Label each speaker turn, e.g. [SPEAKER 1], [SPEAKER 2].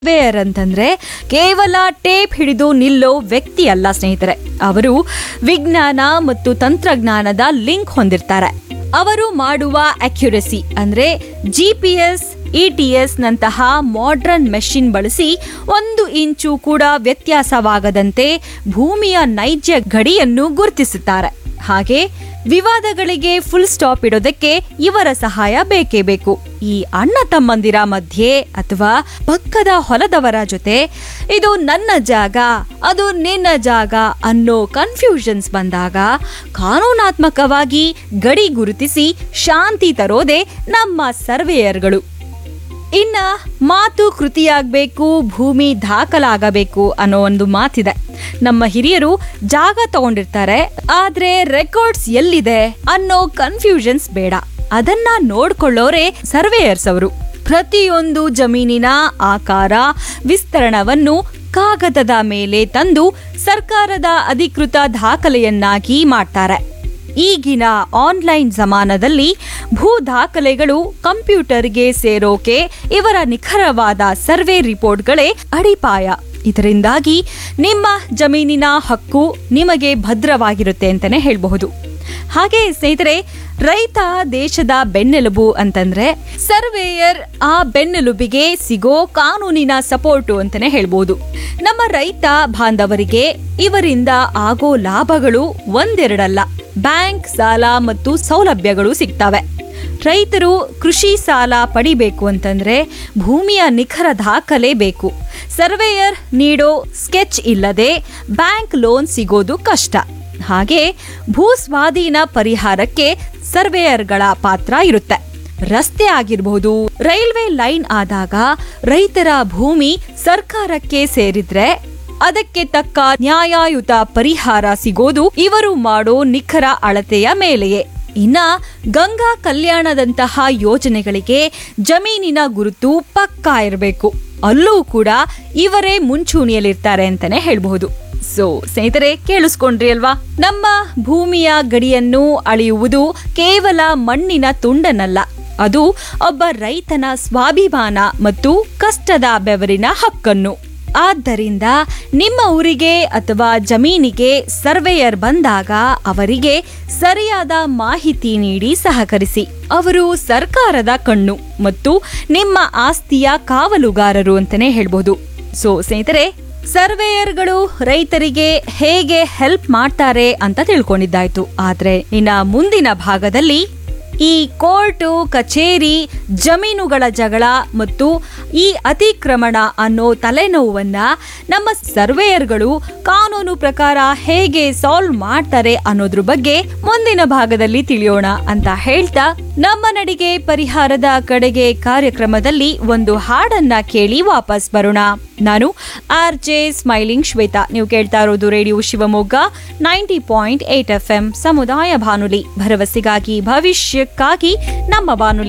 [SPEAKER 1] surveyor ಅಂತಂದ್ರೆ ಕೇವಲ tape ಹಿಡಿದು ನಿಲ್ಲೋ ವ್ಯಕ್ತಿ ಅಲ್ಲ ಸ್ನೇಹಿತರೆ ಅವರು ವಿಜ್ಞಾನ ಮತ್ತು ತಂತ್ರಜ್ಞಾನದ ಲಿಂಕ್ ಹೊಂದಿರ್ತಾರೆ ಅವರು ಮಾಡುವ ಅಕ್ಯುರಸಿ ಅಂದ್ರೆ G P S E T S ನಂತಹ ಮಾಡ್ರನ್ ಮೆಷಿನ್ ಬಳಸಿ ಒಂದು ಇಂಚು ಕೂಡ ವ್ಯತ್ಯಾಸವಾಗದಂತೆ ಭೂಮಿಯ ನೈಜ ಗಡಿಯನ್ನು ಗುರುತಿಸುತ್ತಾರೆ ಹಾಗೆ ವಿವಾದಗಳಿಗೆ ಫುಲ್ ಸ್ಟಾಪ್ ಇಡೋದಕ್ಕೆ ಇವರ ಸಹಾಯ ಬೇಕೇ ಬೇಕು ಈ ಅಣ್ಣ ತಮ್ಮಂದಿರ ಮಧ್ಯೆ ಅಥವಾ ಪಕ್ಕದ ಹೊಲದವರ ಜೊತೆ ಇದು ನನ್ನ ಜಾಗ ಅದು ನಿನ್ನ ಜಾಗ ಅನ್ನೋ ಕನ್ಫ್ಯೂಷನ್ಸ್ ಬಂದಾಗ ಕಾನೂನಾತ್ಮಕವಾಗಿ ಗಡಿ ಗುರುತಿಸಿ ಶಾಂತಿ ತರೋದೇ ನಮ್ಮ ಸರ್ವೇಯರ್ಗಳು ಇನ್ನ ಮಾತು ಕೃತಿಯಾಗಬೇಕು ಭೂಮಿ ದಾಖಲಾಗಬೇಕು ಅನ್ನೋ ಒಂದು ಮಾತಿದೆ ನಮ್ಮ ಹಿರಿಯರು ಜಾಗ ತಗೊಂಡಿರ್ತಾರೆ ಆದ್ರೆ ರೆಕಾರ್ಡ್ಸ್ ಎಲ್ಲಿದೆ ಅನ್ನೋ ಕನ್ಫ್ಯೂಷನ್ಸ್ ಬೇಡ ಅದನ್ನ ನೋಡ್ಕೊಳ್ಳೋರೆ ಸರ್ವೇಯರ್ಸ್ ಅವರು ಪ್ರತಿಯೊಂದು ಜಮೀನಿನ ಆಕಾರ ವಿಸ್ತರಣವನ್ನು ಕಾಗದದ ಮೇಲೆ ತಂದು ಸರ್ಕಾರದ ಅಧಿಕೃತ ದಾಖಲೆಯನ್ನಾಗಿ ಮಾಡ್ತಾರೆ ಈಗಿನ ಆನ್ಲೈನ್ ಜಮಾನದಲ್ಲಿ ಭೂ ದಾಖಲೆಗಳು ಕಂಪ್ಯೂಟರ್ಗೆ ಸೇರೋಕೆ ಇವರ ನಿಖರವಾದ ಸರ್ವೆ ರಿಪೋರ್ಟ್ಗಳೇ ಅಡಿಪಾಯ ಇದರಿಂದಾಗಿ ನಿಮ್ಮ ಜಮೀನಿನ ಹಕ್ಕು ನಿಮಗೆ ಭದ್ರವಾಗಿರುತ್ತೆ ಅಂತಾನೆ ಹೇಳಬಹುದು ಹಾಗೆ ಸ್ನೇಹಿತರೆ ರೈತ ದೇಶದ ಬೆನ್ನೆಲುಬು ಅಂತಂದ್ರೆ ಸರ್ವೇಯರ್ ಆ ಬೆನ್ನೆಲುಬಿಗೆ ಸಿಗೋ ಕಾನೂನಿನ ಸಪೋರ್ಟು ಅಂತಾನೆ ಹೇಳ್ಬೋದು ನಮ್ಮ ರೈತ ಬಾಂಧವರಿಗೆ ಇವರಿಂದ ಆಗೋ ಲಾಭಗಳು ಒಂದೆರಡಲ್ಲ ಬ್ಯಾಂಕ್ ಸಾಲ ಮತ್ತು ಸೌಲಭ್ಯಗಳು ಸಿಗ್ತವೆ ರೈತರು ಕೃಷಿ ಸಾಲ ಪಡಿಬೇಕು ಅಂತಂದ್ರೆ ಭೂಮಿಯ ನಿಖರ ದಾಖಲೆ ಬೇಕು ಸರ್ವೇಯರ್ ನೀಡೋ ಸ್ಕೆಚ್ ಇಲ್ಲದೆ ಬ್ಯಾಂಕ್ ಲೋನ್ ಸಿಗೋದು ಕಷ್ಟ ಹಾಗೆ ಭೂ ಸ್ವಾಧೀನ ಪರಿಹಾರಕ್ಕೆ ಸರ್ವೇಯರ್ಗಳ ಪಾತ್ರ ಇರುತ್ತೆ ರಸ್ತೆ ಆಗಿರಬಹುದು ರೈಲ್ವೆ ಲೈನ್ ಆದಾಗ ರೈತರ ಭೂಮಿ ಸರ್ಕಾರಕ್ಕೆ ಸೇರಿದ್ರೆ ಅದಕ್ಕೆ ತಕ್ಕ ನ್ಯಾಯಯುತ ಪರಿಹಾರ ಸಿಗೋದು ಇವರು ಮಾಡೋ ನಿಖರ ಅಳತೆಯ ಮೇಲೆಯೇ ಇನ್ನ ಗಂಗಾ ಕಲ್ಯಾಣದಂತಹ ಯೋಜನೆಗಳಿಗೆ ಜಮೀನಿನ ಗುರುತು ಪಕ್ಕಾ ಇರಬೇಕು ಅಲ್ಲೂ ಕೂಡ ಇವರೇ ಮುಂಚೂಣಿಯಲ್ಲಿರ್ತಾರೆ ಅಂತಾನೆ ಹೇಳ್ಬಹುದು ಸೊ ಸ್ನೇಹಿತರೆ ಕೇಳಿಸ್ಕೊಂಡ್ರಿ ಅಲ್ವಾ ನಮ್ಮ ಭೂಮಿಯ ಗಡಿಯನ್ನು ಅಳೆಯುವುದು ಕೇವಲ ಮಣ್ಣಿನ ತುಂಡನಲ್ಲ ಅದು ಒಬ್ಬ ರೈತನ ಸ್ವಾಭಿಮಾನ ಮತ್ತು ಕಷ್ಟದ ಬೆವರಿನ ಹಕ್ಕನ್ನು ಆದ್ದರಿಂದ ನಿಮ್ಮ ಊರಿಗೆ ಅಥವಾ ಜಮೀನಿಗೆ ಸರ್ವೇಯರ್ ಬಂದಾಗ ಅವರಿಗೆ ಸರಿಯಾದ ಮಾಹಿತಿ ನೀಡಿ ಸಹಕರಿಸಿ ಅವರು ಸರ್ಕಾರದ ಕಣ್ಣು ಮತ್ತು ನಿಮ್ಮ ಆಸ್ತಿಯ ಕಾವಲುಗಾರರು ಅಂತಾನೆ ಹೇಳ್ಬೋದು ಸೊ ಸ್ನೇಹಿತರೆ ಸರ್ವೇಯರ್ಗಳು ರೈತರಿಗೆ ಹೇಗೆ ಹೆಲ್ಪ್ ಮಾಡ್ತಾರೆ ಅಂತ ತಿಳ್ಕೊಂಡಿದ್ದಾಯ್ತು ಆದ್ರೆ ಇನ್ನ ಮುಂದಿನ ಭಾಗದಲ್ಲಿ ಈ ಕೋರ್ಟು ಕಚೇರಿ ಜಮೀನುಗಳ ಜಗಳ ಮತ್ತು ಈ ಅತಿಕ್ರಮಣ ಅನ್ನೋ ತಲೆನೋವನ್ನ ನಮ್ಮ ಸರ್ವೇಯರ್ಗಳು ಕಾನೂನು ಪ್ರಕಾರ ಹೇಗೆ ಸಾಲ್ವ್ ಮಾಡ್ತಾರೆ ಅನ್ನೋದ್ರ ಬಗ್ಗೆ ಮುಂದಿನ ಭಾಗದಲ್ಲಿ ತಿಳಿಯೋಣ ಅಂತ ಹೇಳ್ತಾ ನಮ್ಮ ನಡಿಗೆ ಪರಿಹಾರದ ಕಡೆಗೆ ಕಾರ್ಯಕ್ರಮದಲ್ಲಿ ಒಂದು ಹಾಡನ್ನ ಕೇಳಿ ವಾಪಸ್ ಬರೋಣ ನಾನು ಆರ್ ಜೆ ಸ್ಮೈಲಿಂಗ್ ಶ್ವೇತಾ ನೀವು ಕೇಳ್ತಾ ಇರೋದು radio Shivamogga ninety point eight F M ಸಮುದಾಯ ಬಾನುಲಿ ಭರವಸೆಗಾಗಿ ಭವಿಷ್ಯಕ್ಕಾಗಿ ನಮ್ಮ ಬಾನುಲಿ